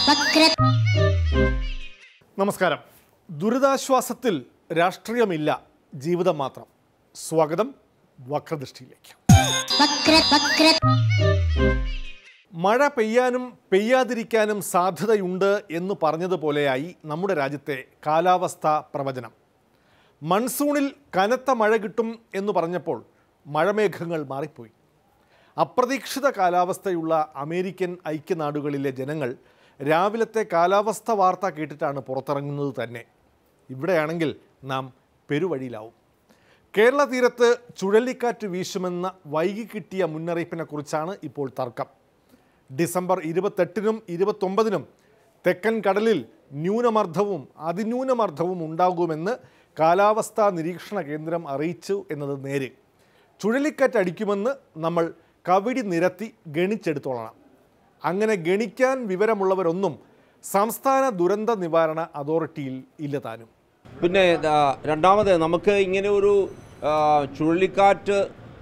വക്ര നമസ്കാരം ദുരിതാശ്വാസത്തിൽ രാഷ്ട്രീയമില്ല ജീവിതം മാത്രം സ്വാഗതം വക്രദൃഷ്ടിയിലേക്ക് വക്ര വക്ര മഴ പെയ്യാനും പെയ്യാതിരിക്കാനും സാധ്യതയുണ്ട് എന്ന് പറഞ്ഞതുപോലെയായി നമ്മുടെ രാജ്യത്തെ കാലാവസ്ഥ പ്രവചനം മൺസൂണിൽ കനത്ത മഴ കിട്ടും എന്ന് പറഞ്ഞപ്പോൾ മഴമേഘങ്ങൾ മാറിപ്പോയി അപ്രതീക്ഷിത കാലാവസ്ഥയുള്ള അമേരിക്കൻ ഐക്യനാടുകളിലെ ജനങ്ങൾ രാവിലത്തെ കാലാവസ്ഥ വാർത്ത കേട്ടിട്ടാണ് പുറത്തിറങ്ങുന്നത് തന്നെ ഇവിടെയാണെങ്കിൽ നാം പെരുവഴിയിലാവും കേരള തീരത്ത് ചുഴലിക്കാറ്റ് വീശുമെന്ന വൈകി കിട്ടിയ മുന്നറിയിപ്പിനെക്കുറിച്ചാണ് ഇപ്പോൾ തർക്കം ഡിസംബർ ഇരുപത്തെട്ടിനും ഇരുപത്തൊമ്പതിനും തെക്കൻ കടലിൽ ന്യൂനമർദ്ദവും അതിന്യൂനമർദ്ദവും ഉണ്ടാകുമെന്ന് കാലാവസ്ഥാ നിരീക്ഷണ കേന്ദ്രം അറിയിച്ചു എന്നത് നേര് ചുഴലിക്കാറ്റ് അടിക്കുമെന്ന് നമ്മൾ കവിടി നിരത്തി ഗണിച്ചെടുത്തോളണം അങ്ങനെ ഗണിക്കാൻ വിവരമുള്ളവരൊന്നും സംസ്ഥാന ദുരന്ത നിവാരണ അതോറിറ്റിയിൽ ഇല്ല താനും പിന്നെ ആ, രണ്ടാമത് നമുക്ക് ഇങ്ങനെ ഒരു ആ, ചുഴലിക്കാറ്റ്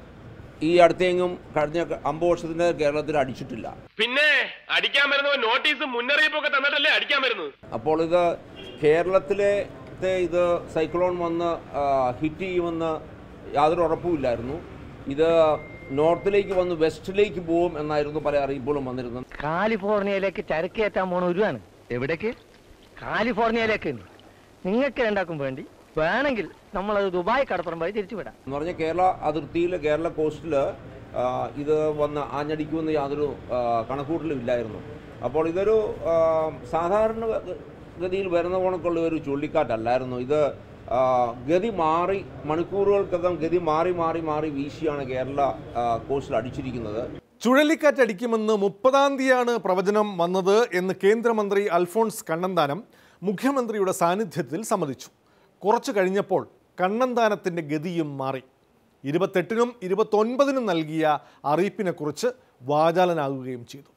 ഈ അടുത്തെങ്ങും കഴിഞ്ഞ അമ്പത് വർഷത്തിന് കേരളത്തിൽ അടിച്ചിട്ടില്ല പിന്നെ അടിക്കാൻ വരുന്നവൻ നോട്ടീസും മുന്നറിയിപ്പൊക്കെ തന്നിട്ടല്ലേ അടിക്കാൻ വരുന്നത് അപ്പോൾ ഇത് കേരളത്തിലെ ത്തെ ഇത് സൈക്ലോൺ വന്ന് ആ, ഹിറ്റ് ചെയ്യുമെന്ന് യാതൊരു ഉറപ്പുമില്ലായിരുന്നു ഇത് നോർത്തിലേക്ക് വന്ന് വെസ്റ്റിലേക്ക് പോകും എന്നായിരുന്നു പല അറിയിപ്പുകളും വന്നിരുന്നത് കാലിഫോർണിയയിലേക്ക് ചരക്ക് കയറ്റാൻ പോണ ഒരുവാണ് എവിടേക്ക് കാലിഫോർണിയയിലേക്ക് നിങ്ങൾക്ക് രണ്ടാക്കും വേണ്ടി വേണമെങ്കിൽ നമ്മളത് ദുബായ് കടപ്പുറം വഴി തിരിച്ചു വിടാം എന്ന് പറഞ്ഞാൽ കേരള അതിർത്തിയിൽ കേരള കോസ്റ്റിൽ ഇത് വന്ന് ആഞ്ഞടിക്കുമെന്ന് യാതൊരു ആ, കണക്കൂട്ടലും ഇല്ലായിരുന്നു അപ്പോൾ ഇതൊരു ആ, സാധാരണ ഗ- ഗതിയിൽ വരുന്ന കണക്കുള്ള ഒരു ചുഴലിക്കാറ്റല്ലായിരുന്നു ഇത് ആ, ഗതി മാറി മണിക്കൂറുകൾക്കകം ഗതി മാറി മാറി മാറി വീശിയാണ് കേരള ആ, കോസ്റ്റിൽ അടിച്ചിരിക്കുന്നത് ചുഴലിക്കാറ്റ് അടിക്കുമെന്ന് മുപ്പതാം തീയതിയാണ് പ്രവചനം വന്നത് എന്ന് കേന്ദ്രമന്ത്രി അൽഫോൺസ് കണ്ണന്താനം മുഖ്യമന്ത്രിയുടെ സാന്നിധ്യത്തിൽ സമ്മതിച്ചു കുറച്ചു കഴിഞ്ഞപ്പോൾ കണ്ണന്താനത്തിൻ്റെ ഗതിയും മാറി ഇരുപത്തെട്ടിനും ഇരുപത്തൊൻപതിനും നൽകിയ അറിയിപ്പിനെക്കുറിച്ച് വാചാലനാകുകയും ചെയ്തു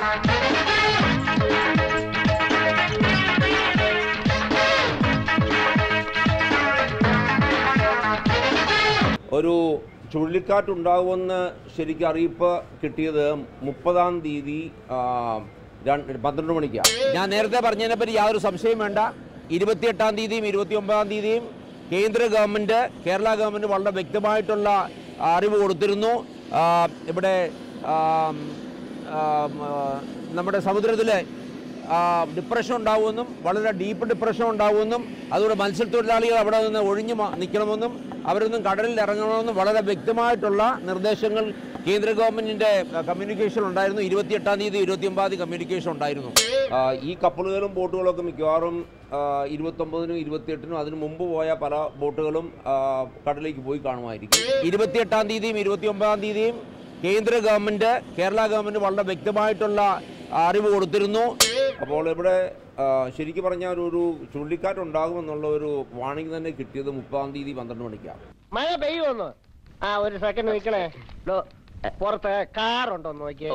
ഒരു ചുഴലിക്കാറ്റ് ഉണ്ടാകുമെന്ന് ശരിക്കും അറിയിപ്പ് കിട്ടിയത് മുപ്പതാം തീയതി ആ, രണ്ട് പന്ത്രണ്ട് മണിക്കാണ് ഞാൻ നേരത്തെ പറഞ്ഞതിനെപ്പറ്റി യാതൊരു സംശയം വേണ്ട ഇരുപത്തിയെട്ടാം തീയതിയും ഇരുപത്തി ഒമ്പതാം തീയതിയും കേന്ദ്ര ഗവൺമെൻറ് കേരള ഗവൺമെൻറ് വളരെ വ്യക്തമായിട്ടുള്ള അറിവ് കൊടുത്തിരുന്നു ആ, ഇവിടെ ആ, ആ, ആ, നമ്മുടെ സമുദ്രത്തിലെ ആ, ഡിപ്രഷൻ ഉണ്ടാവുമെന്നും വളരെ ഡീപ്പ് ഡിപ്രഷൻ ഉണ്ടാവുമെന്നും അതുകൊണ്ട് മത്സ്യത്തൊഴിലാളികൾ അവിടെ നിന്ന് ഒഴിഞ്ഞു മാ- നിൽക്കണമെന്നും അവരൊന്നും കടലിൽ ഇറങ്ങണമെന്നും വളരെ വ്യക്തമായിട്ടുള്ള നിർദ്ദേശങ്ങൾ കേന്ദ്ര ഗവൺമെന്റിന്റെ കമ്മ്യൂണിക്കേഷൻ ഉണ്ടായിരുന്നു ഇരുപത്തിയെട്ടാം തീയതി ഇരുപത്തി ഒമ്പതാം തീയതി കമ്മ്യൂണിക്കേഷൻ ഉണ്ടായിരുന്നു ആ, ഈ കപ്പലുകളും ബോട്ടുകളും ഒക്കെ മിക്കവാറും ആ, ഇരുപത്തൊമ്പതിനും ഇരുപത്തിയെട്ടിനും അതിന് മുമ്പ് പോയ പല ബോട്ടുകളും ആ, കടലിലേക്ക് പോയി കാണുമായിരിക്കും ഇരുപത്തിയെട്ടാം തീയതിയും ഇരുപത്തി ഒമ്പതാം തീയതിയും കേന്ദ്ര ഗവൺമെന്റ് കേരള ഗവൺമെന്റ് വളരെ വ്യക്തമായിട്ടുള്ള അറിവ് കൊടുത്തിരുന്നു അപ്പോൾ ഇവിടെ ആ, ശരിക്കും പറഞ്ഞാൽ ഒരു ഒരു ചുഴലിക്കാറ്റ് ഉണ്ടാകുമെന്നുള്ള ഒരു വാണിംഗ് തന്നെ കിട്ടിയത് മുപ്പതാം തീയതി പന്ത്രണ്ട് മണിക്കാണ് മഴ പെയ്യുമെന്ന് ആ ഒരു സെക്കൻഡ് നിൽക്കണേ ലോ, പുറത്ത് കാറുണ്ടോ നോക്കിയേ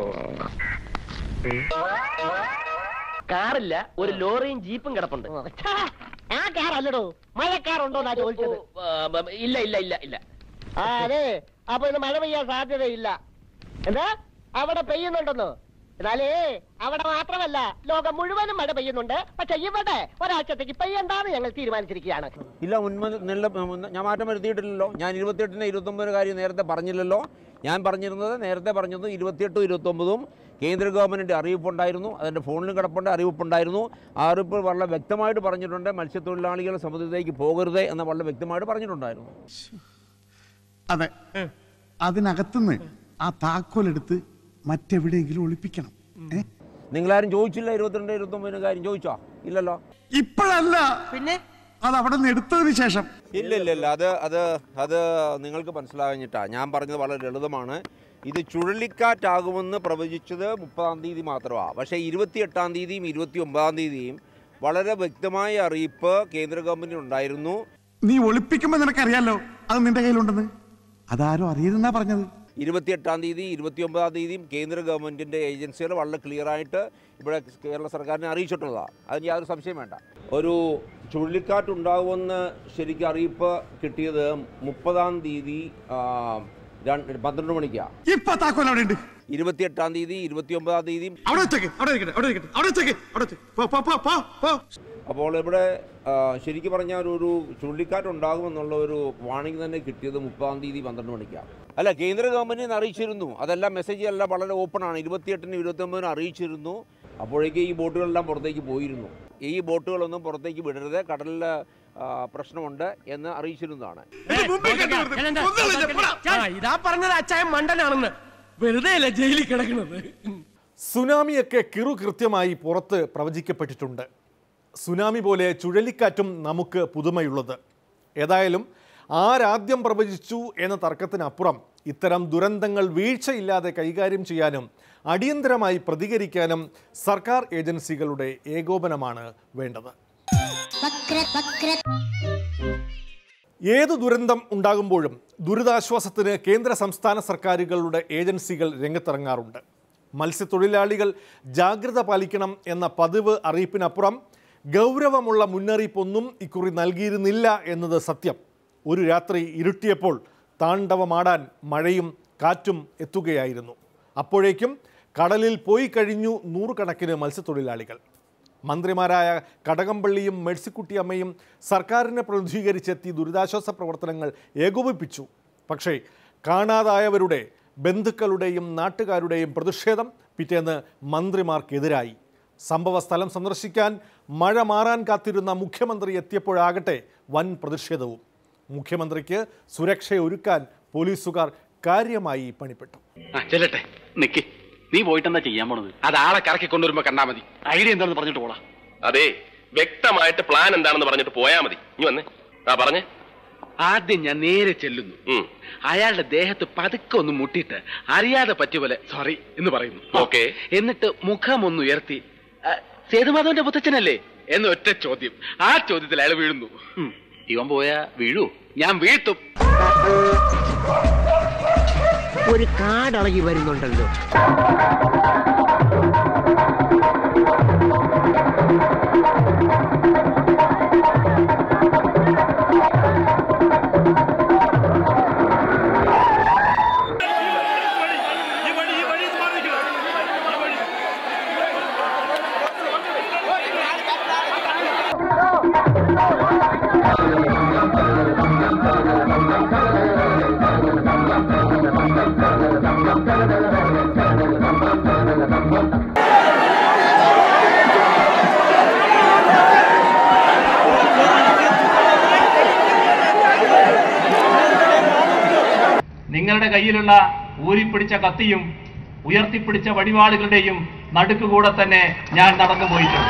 കാറില്ല ഒരു ലോറിയും ജീപ്പും കിടപ്പുണ്ട് ആ കാർ അല്ലടോ മഴക്കാറുണ്ടോ എന്നാ ചോദിച്ചത് ഇല്ല ഇല്ല ഇല്ല ഇല്ല ആ അതെ അപ്പൊ ഇന്ന് മഴ പെയ്യാൻ സാധ്യതയില്ല എന്താ അവിടെ പെയ്യുന്നുണ്ടെന്നോ എന്നാലേ അവിടെ മാത്രമല്ല ലോകം മുഴുവനും മഴ പെയ്യുന്നുണ്ട് പക്ഷെ ഇവിടെ ഒരാഴ്ചത്തേക്ക് പെയ്യണ്ടാന്ന് ഞങ്ങൾ തീരുമാനിച്ചിരിക്കുകയാണ് ഇല്ല മുൻപ് നല്ല ഞാൻ മാറ്റം വരുത്തിയിട്ടില്ലല്ലോ ഞാൻ ഇരുപത്തിയെട്ടിന് ഇരുപത്തൊമ്പതിന് കാര്യം നേരത്തെ പറഞ്ഞില്ലല്ലോ ഞാൻ പറഞ്ഞിരുന്നത് നേരത്തെ പറഞ്ഞത് ഇരുപത്തിയെട്ടും ഇരുപത്തൊമ്പതും കേന്ദ്ര ഗവൺമെൻറ്റിൻ്റെ അറിയിപ്പുണ്ടായിരുന്നു അതിൻ്റെ ഫോണിലും കിടപ്പുണ്ട് അറിയിപ്പുണ്ടായിരുന്നു ആ അറിയിപ്പ് വളരെ വ്യക്തമായിട്ട് പറഞ്ഞിട്ടുണ്ട് മത്സ്യത്തൊഴിലാളികൾ സമുദ്രത്തിലേക്ക് പോകരുത് എന്ന് വളരെ വ്യക്തമായിട്ട് പറഞ്ഞിട്ടുണ്ടായിരുന്നു അതെ അതിനകത്തുനിന്ന് ആ താക്കോലെടുത്ത് മറ്റെവിടെയെങ്കിലും ഒളിപ്പിക്കണം ഏ നിങ്ങളാരും ചോദിച്ചില്ല ഇരുപത്തിരണ്ട് ഇരുപത്തൊമ്പതിന് കാര്യം ചോദിച്ചോ ഇല്ലല്ലോ ഇപ്പോഴല്ല പിന്നെ അത് അവിടെ നിന്ന് എടുത്തതിന് ശേഷം ഇല്ല ഇല്ല ഇല്ല അത് അത് അത് നിങ്ങൾക്ക് മനസ്സിലാകഞ്ഞിട്ടാ ഞാൻ പറഞ്ഞത് വളരെ ലളിതമാണ് ഇത് ചുഴലിക്കാറ്റാകുമെന്ന് പ്രവചിച്ചത് മുപ്പതാം തീയതി മാത്രമാണ് പക്ഷേ ഇരുപത്തിയെട്ടാം തീയതിയും ഇരുപത്തി ഒമ്പതാം തീയതിയും വളരെ വ്യക്തമായ അറിയിപ്പ് കേന്ദ്ര ഗവൺമെൻറ് ഉണ്ടായിരുന്നു നീ ഒളിപ്പിക്കുമ്പോ നിനക്കറിയാലോ അത് നിന്റെ കയ്യിലുണ്ടെന്ന് അതാരും അറിയരുതെന്നാ പറഞ്ഞത് ഇരുപത്തിയെട്ടാം തീയതി ഇരുപത്തി ഒമ്പതാം തീയതിയും കേന്ദ്ര ഗവൺമെൻറ്റിൻ്റെ ഏജൻസികൾ വളരെ ക്ലിയർ ആയിട്ട് ഇവിടെ കേരള സർക്കാരിനെ അറിയിച്ചിട്ടുള്ളതാണ് അതിന് യാതൊരു സംശയം വേണ്ട ഒരു ചുഴലിക്കാറ്റ് ഉണ്ടാകുമെന്ന് ശരിക്കും അറിയിപ്പ് കിട്ടിയത് മുപ്പതാം തീയതി ആ, രണ്ട് പന്ത്രണ്ട് മണിക്കാണ് ഇപ്പൊ താക്കോൽ അവിടെ ഉണ്ട് ഇരുപത്തിയെട്ടാം തീയതി ഇരുപത്തിയൊമ്പതാം തീയതി അവിടെ വെച്ചേക്ക് അവിടെ ഇരിക്കട്ടെ അവിടെ ഇരിക്കട്ടെ അവിടെ വെച്ചേക്ക് അവിടെ വെച്ച് പോ പോ പോ പോ പോ അപ്പോൾ ഇവിടെ ആ, ശരിക്കും പറഞ്ഞാൽ ഒരു- ഒരു ചുഴലിക്കാറ്റുണ്ടാകുമെന്നുള്ള ഒരു വാണിംഗ് തന്നെ കിട്ടിയത് മുപ്പതാം തീയതി പന്ത്രണ്ട് മണിക്കാണ് അല്ല കേന്ദ്ര ഗവൺമെന്റിനെ അറിയിച്ചിരുന്നു അതെല്ലാം മെസ്സേജ് എല്ലാം വളരെ ഓപ്പൺ ആണ് ഇരുപത്തിയെട്ടിന് ഇരുപത്തൊമ്പതിന് അറിയിച്ചിരുന്നു അപ്പോഴേക്ക് ഈ ബോട്ടുകളെല്ലാം പുറത്തേക്ക് പോയിരുന്നു ഈ ബോട്ടുകളൊന്നും പുറത്തേക്ക് വിടരുത് കടലിൽ ആ, പ്രശ്നമുണ്ട് എന്ന് അറിയിച്ചിരുന്നതാണ് ഇതാ പറഞ്ഞത് അച്ചായ മണ്ടനാണെന്ന് വെറുതെ അല്ല ജയിലിൽ കിടക്കുന്നത് സുനാമിയൊക്കെ കിറു കൃത്യമായി പുറത്ത് പ്രവചിക്കപ്പെട്ടിട്ടുണ്ട് സുനാമി പോലെ ചുഴലിക്കാറ്റും നമുക്ക് പുതുമയുള്ളത് ഏതായാലും ആരാദ്യം പ്രവചിച്ചു എന്ന തർക്കത്തിനപ്പുറം ഇത്തരം ദുരന്തങ്ങൾ വീഴ്ചയില്ലാതെ കൈകാര്യം ചെയ്യാനും അടിയന്തരമായി പ്രതികരിക്കാനും സർക്കാർ ഏജൻസികളുടെ ഏകോപനമാണ് വേണ്ടത് വക്ര വക്ര ഏതു ദുരന്തം ഉണ്ടാകുമ്പോഴും ദുരിതാശ്വാസത്തിന് കേന്ദ്ര സംസ്ഥാന സർക്കാരുകളുടെ ഏജൻസികൾ രംഗത്തിറങ്ങാറുണ്ട് മത്സ്യത്തൊഴിലാളികൾ ജാഗ്രത പാലിക്കണം എന്ന പതിവ് അറിയിപ്പിനപ്പുറം ഗൗരവമുള്ള മുന്നറിയിപ്പൊന്നും ഇക്കുറി നൽകിയിരുന്നില്ല എന്നത് സത്യം ഒരു രാത്രി ഇരുട്ടിയപ്പോൾ താണ്ഡവമാടാൻ മഴയും കാറ്റും എത്തുകയായിരുന്നു അപ്പോഴേക്കും കടലിൽ പോയി കഴിഞ്ഞു നൂറുകണക്കിന് മത്സ്യത്തൊഴിലാളികൾ മന്ത്രിമാരായ കടകംപള്ളിയും മേഴ്സിക്കുട്ടിയമ്മയും സർക്കാരിനെ പ്രതിനിധീകരിച്ചെത്തി ദുരിതാശ്വാസ പ്രവർത്തനങ്ങൾ ഏകോപിപ്പിച്ചു പക്ഷേ കാണാതായവരുടെ ബന്ധുക്കളുടെയും നാട്ടുകാരുടെയും പ്രതിഷേധം പിറ്റേന്ന് മന്ത്രിമാർക്കെതിരായി സംഭവ സ്ഥലം സന്ദർശിക്കാൻ മഴ മാറാൻ കാത്തിരുന്ന മുഖ്യമന്ത്രി എത്തിയപ്പോഴാകട്ടെ വൻ പ്രതിഷേധവും മുഖ്യമന്ത്രിക്ക് സുരക്ഷയൊരുക്കാൻ പോലീസുകാർ കാര്യമായി പണിപ്പെട്ടു ആ ചെല്ലട്ടെ നിക്ക് നീ പോയിട്ട് എന്താ ചെയ്യാൻ പോണത് അത് ആളെ കറക്കി കൊണ്ടുവരുമ്പോ കണ്ടാ മതി ഐഡിയ എന്താണെന്ന് പറഞ്ഞിട്ട് പോടാ അതെ വ്യക്തമായിട്ട് പ്ലാൻ എന്താണെന്ന് പറഞ്ഞിട്ട് പോയാ മതി ഇനി വന്നേ ആ പറഞ്ഞേ ആദ്യം ഞാൻ നേരെ ചെല്ലുന്നു ഉം. അയാളുടെ ദേഹത്ത് പതുക്കെ ഒന്ന് മുട്ടിയിട്ട് അറിയാതെ പറ്റിയ പോലെ സോറി എന്ന് പറയുന്നു ഓക്കേ. എന്നിട്ട് മുഖം ഒന്ന് ഉയർത്തി "ആ, സേതുമാധവന്റെ പുത്തച്ഛനല്ലേ എന്ന് ഒറ്റ ചോദ്യം ആ ചോദ്യത്തിൽ അയാൾ വീഴുന്നു ഉം. ഇവൻ പോയാ വീഴൂ ഞാൻ വീഴ്ത്തും ഒരു കാടളകി വരുന്നുണ്ടല്ലോ നിങ്ങളുടെ കയ്യിലുള്ള ഊരിപ്പിടിച്ച കത്തിയും ഉയർത്തിപ്പിടിച്ച വടിവാളുകളുടെയും നടുക്കുകൂടെ തന്നെ ഞാൻ നടന്നു പോയിട്ടുണ്ട്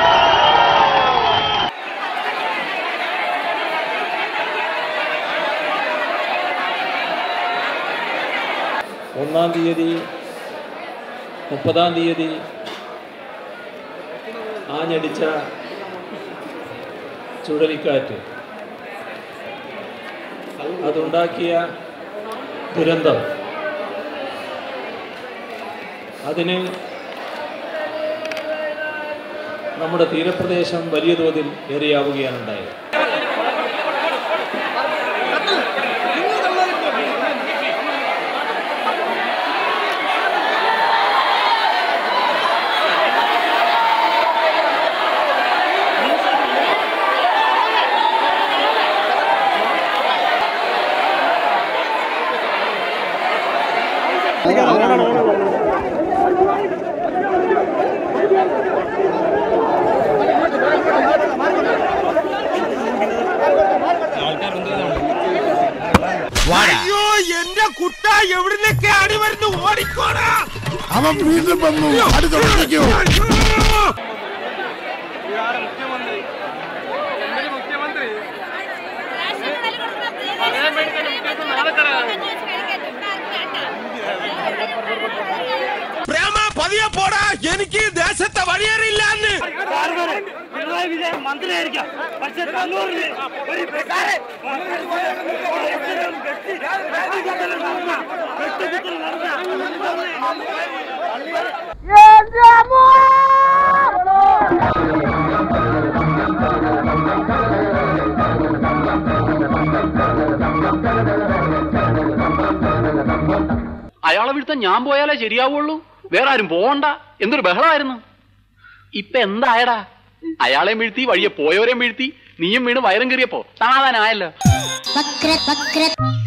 ഒന്നാം തീയതി മുപ്പതാം തീയതി ആഞ്ഞടിച്ച ചുഴലിക്കാറ്റ് അതുണ്ടാക്കിയ ദുരന്തം അതിന് നമ്മുടെ തീരപ്രദേശം വലിയ തോതിൽ ഏറിയാവുകയാണ് ഉണ്ടായത് അയ്യോ എന്റെ കുട്ട എവിടുന്നൊക്കെ അടി വരുന്നു ഓടിക്കോടാ അവൻ വീണ്ടും വന്നു അടി തുടങ്ങിക്കോ പ്രേമ പതിയെ പോടാ എനിക്ക് ഈ ദേശത്തെ വഴിയേറിയില്ലാന്ന് പിണറായി വിജയൻ മന്ത്രിയായിരിക്കാം പക്ഷെ കണ്ണൂരിൽ ഒരു ും ഒരുത്തൻ ഞാൻ പോയാലേ ശരിയാവുള്ളൂ വേറെ ആരും പോവണ്ട എന്തൊരു ബഹളമായിരുന്നു ഇപ്പൊ എന്തായടാ അയാളെ വീഴ്ത്തി വഴിയെ പോയവരെയും വീഴ്ത്തി നീയും വീണ് വയറും കയറിയപ്പോ സമാധാനമായല്ലോ വക്ര വക്ര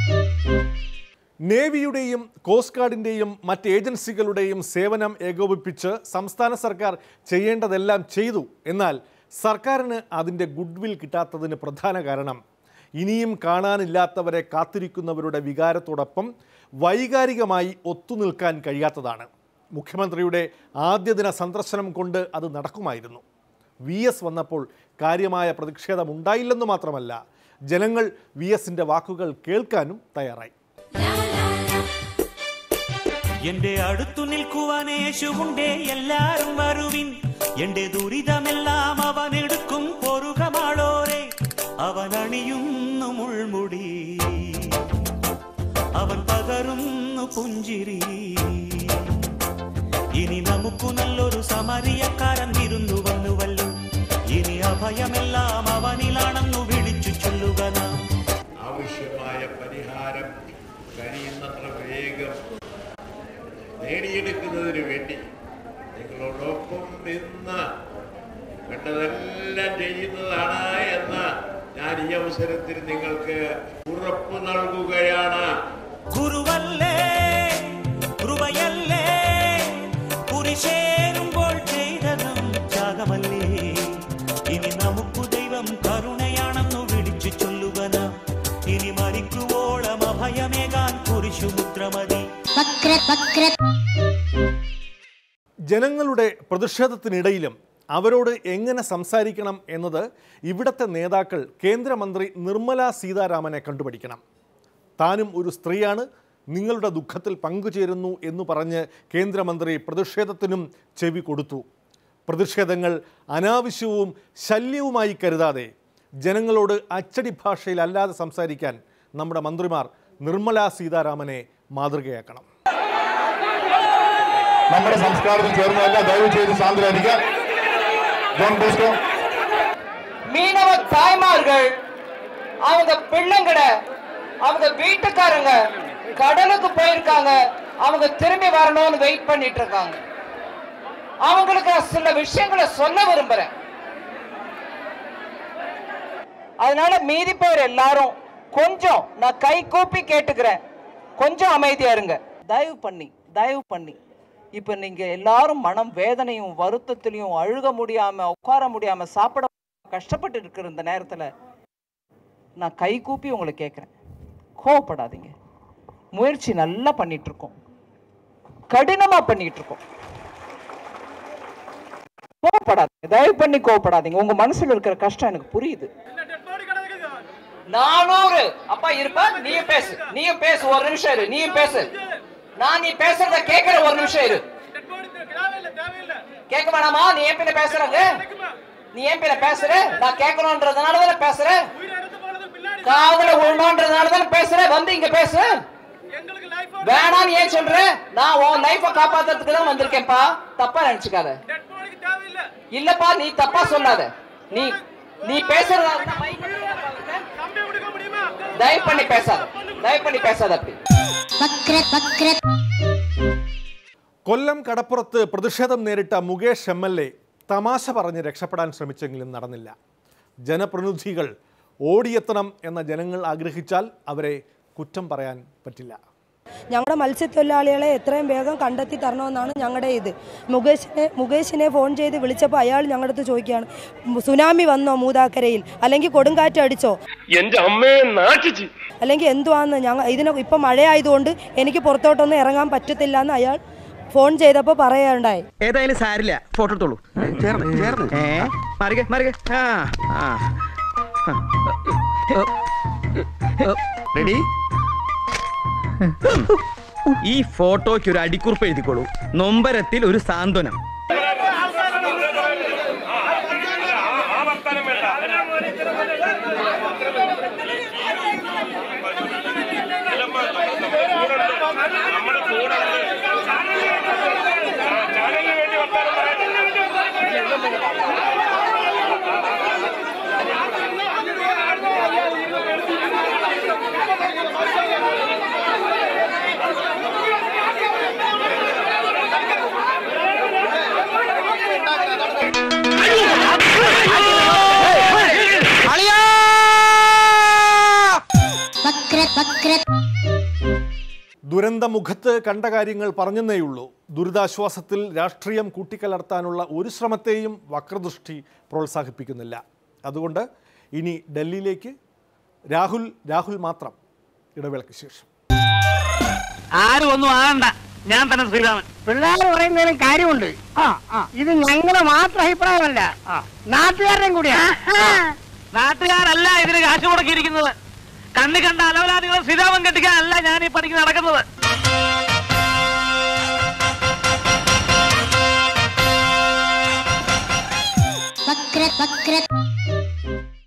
നേവിയുടെയും കോസ്റ്റ് ഗാർഡിൻ്റെയും മറ്റ് ഏജൻസികളുടെയും സേവനം ഏകോപിപ്പിച്ച് സംസ്ഥാന സർക്കാർ ചെയ്യേണ്ടതെല്ലാം ചെയ്തു എന്നാൽ സർക്കാരിന് അതിൻ്റെ ഗുഡ്വിൽ കിട്ടാത്തതിന് പ്രധാന കാരണം ഇനിയും കാണാനില്ലാത്തവരെ കാത്തിരിക്കുന്നവരുടെ വികാരത്തോടൊപ്പം വൈകാരികമായി ഒത്തുനിൽക്കാൻ കഴിയാത്തതാണ് മുഖ്യമന്ത്രിയുടെ ആദ്യ ദിന സന്ദർശനം കൊണ്ട് അത് നടക്കുമായിരുന്നു വി എസ് വന്നപ്പോൾ കാര്യമായ പ്രതിഷേധമുണ്ടായില്ലെന്ന് മാത്രമല്ല ജനങ്ങൾ വി എസിൻ്റെ വാക്കുകൾ കേൾക്കാനും തയ്യാറായി എന്റെ അടുത്തു നിൽക്കുവാൻ യേശുവുണ്ടേ എല്ലാരും വരുവിൻ എന്റെ ദുരിതമെല്ലാം അവൻ എടുക്കും പൊറുകമാളോരെ അവൻ അണിയുന്നു മുൾമുടി അവൻ പകരുന്നു പുഞ്ചിരി ഇനി നമുക്കു നല്ലൊരു സമരിയക്കാരൻ വിരുന്നു വന്നുവല്ലോ ഇനി അഭയമെല്ലാം അവനിലാണെന്നു വിളിച്ചു ചൊല്ലുക നാം ആവശ്യമായ പരിഹാരം കഴിയുന്നത്ര വേഗം നേടിയെടുക്കുന്നതിന് വേണ്ടി നിങ്ങളോടൊപ്പം നിന്ന് വേണ്ടതെല്ലാം ചെയ്യുന്നതാണ് എന്ന് ഞാൻ ഈ അവസരത്തിൽ നിങ്ങൾക്ക് ഉറപ്പ് നൽകുകയാണ് ഗുരുവല്ലേ കൃപയല്ലേ കുരിശേരുമ്പോൾ ചെയ്തതും ത്യാഗമല്ലേ ഇനി നമുക്കു ദൈവം കരുണയാണെന്നു വിളിച്ചു ചൊല്ലുക നാം ഇനി മരിക്കുവോളം അഭയമേകാൻ കുരിശുമുദ്രമതി വക്ര വക്ര ജനങ്ങളുടെ പ്രതിഷേധത്തിനിടയിലും അവരോട് എങ്ങനെ സംസാരിക്കണം എന്നത് ഇവിടുത്തെ നേതാക്കൾ കേന്ദ്രമന്ത്രി നിർമ്മല സീതാരാമനെ കണ്ടുപിടിക്കണം താനും ഒരു സ്ത്രീയാണ് നിങ്ങളുടെ ദുഃഖത്തിൽ പങ്കുചേരുന്നു എന്ന് പറഞ്ഞ് കേന്ദ്രമന്ത്രി പ്രതിഷേധത്തിനും ചെവി കൊടുത്തു പ്രതിഷേധങ്ങൾ അനാവശ്യവും ശല്യവുമായി കരുതാതെ ജനങ്ങളോട് അച്ചടി ഭാഷയിൽ അല്ലാതെ സംസാരിക്കാൻ നമ്മുടെ മന്ത്രിമാർ നിർമ്മല സീതാരാമനെ മാതൃകയാക്കണം നമ്മുടെ സംസ്കാരത്തിൽ ചേർന്നതല്ല ദയവ് ചെയ്ത് സാന്ദ്രായിരിക്കാം ജോൺ ബോസ്കോ மீனவ தாய்மார்கள் அவங்க பிள்ளைங்கட அவங்க வீட்டுக்காரங்க கடலுக்கு போயிருக்காங்க அவங்க திரும்பி வரணும்னு வெயிட் பண்ணிட்டு இருக்காங்க அவங்களுக்கு நான் சில விஷயங்களை சொல்ல விரும்புறேன் அதனால மீதி பேர் எல்லாரும் கொஞ்சம் நான் கை கூப்பி கேட்டுக்கிறேன் கொஞ்சம் அமைதியா இருங்க தயவு பண்ணி தயவு பண்ணி இப்ப நீங்க எல்லாரும் மனம் வேதனையும் வருத்தத்திலையும் அழுக முடியாம உட்கார முடியாம சாப்பிட கஷ்டப்பட்டு இருக்கிற இந்த நேரத்துல நான் கை கூப்பி உங்களை கேட்கிறேன் கோவப்படாதீங்க முயற்சி நல்லா பண்ணிட்டு இருக்கோம் கடினமா பண்ணிட்டு இருக்கோம் கோவப்படாதீங்க தயவு பண்ணி கோவப்படாதீங்க உங்க மனசுல இருக்கிற கஷ்டம் எனக்கு புரியுது நானூறு அப்பா இருப்பா நீயும் பேசு நீயும் பேசு ஒரு நிமிஷம் இரு நீயும் பேசு நான் நீ பேசுறத கேக்குற ஒரு நிமிஷம் இரு கேட்க வேணாமா நீ ஏன் பின்ன பேசுறங்க நீ ஏன் பின்ன பேசுற நான் கேட்கணும்ன்றதுனால தானே பேசுற காதுல விழணும்ன்றதுனால தானே பேசுற வந்து இங்க பேசு வேணாம்னு ஏன் சொல்ற நான் உன் லைஃப காப்பாத்துறதுக்கு தான் வந்திருக்கேன்ப்பா தப்பா நினைச்சுக்காத இல்லப்பா நீ தப்பா சொல்லாத நீ நீ பேசுறதா இருந்தா mic தயவு பண்ணி பேசாத தயவு பண்ணி பேசாத அப்படி വക്ര വക്ര കൊല്ലം കടപ്പുറത്ത് പ്രതിഷേധം നേരിട്ട മുകേഷ് എം എൽ എ തമാശ പറഞ്ഞ് രക്ഷപ്പെടാൻ ശ്രമിച്ചെങ്കിലും നടന്നില്ല ജനപ്രതിനിധികൾ ഓടിയെത്തണം എന്ന ജനങ്ങൾ ആഗ്രഹിച്ചാൽ അവരെ കുറ്റം പറയാൻ പറ്റില്ല ഞങ്ങളുടെ മത്സ്യത്തൊഴിലാളികളെ എത്രയും വേഗം കണ്ടെത്തി തരണമെന്നാണ് ഞങ്ങളുടെ ഇത് മുകേഷിനെ മുകേഷിനെ ഫോൺ ചെയ്ത് വിളിച്ചപ്പോൾ അയാൾ ഞങ്ങളുടെ അടുത്ത് ചോദിക്കുകയാണ് സുനാമി വന്നോ മൂതാക്കരയിൽ അല്ലെങ്കിൽ കൊടുങ്കാറ്റ് അടിച്ചോ എന്റെ അമ്മയെ നാട്ടിച്ച് അല്ലെങ്കിൽ എന്തുവാന്ന് ഞങ്ങൾ ഇതിന് ഇപ്പം മഴയായതുകൊണ്ട് എനിക്ക് പുറത്തോട്ടൊന്നും ഇറങ്ങാൻ പറ്റത്തില്ല എന്ന് അയാൾ ഫോൺ ചെയ്തപ്പോൾ പറയുകയുണ്ടായി ഏതായാലും സാരില്ല ഫോട്ടോ എടുത്തോളൂ ചേർന്ന് ചേർന്ന് ഏ മാറിക മാറിക ആ ആ റെഡി ഈ ഫോട്ടോയ്ക്ക് ഒരു അടിക്കുറിപ്പ് എഴുതിക്കോളൂ നൊമ്പരത്തിൽ ഒരു സാന്ത്വനം വക്ര വക്ര ദുരന്തമുഖത്ത് കണ്ട കാര്യങ്ങൾ പറഞ്ഞെന്നേയുള്ളൂ ദുരിതാശ്വാസത്തിൽ രാഷ്ട്രീയം കൂട്ടിക്കലർത്താനുള്ള ഒരു ശ്രമത്തെയും വക്രദൃഷ്ടി പ്രോത്സാഹിപ്പിക്കുന്നില്ല അതുകൊണ്ട് ഇനി ഡൽഹിയിലേക്ക് രാഹുൽ രാഹുൽ മാത്രം ഇടവേളയ്ക്ക് ശേഷം ആരും ഒന്നും ആകണ്ട ഞാൻ തന്നെ ശ്രീരാമൻ പിള്ളേർ പറയുന്നതിനും കാര്യമുണ്ട് ആ ആ ഇത് ഞങ്ങളുടെ മാത്രം അഭിപ്രായമല്ല നാട്ടുകാരുടെയും കൂടിയാ നാട്ടുകാരല്ല ഇതിന് കാശ് മുടക്കിയിരിക്കുന്നത് കണ്ണി കണ്ട അലവലാദികളെ ശ്രീരാമൻ കെട്ടിക്കാനല്ല ഞാൻ ഈ പണിക്ക് നടക്കുന്നത് വക്ര വക്ര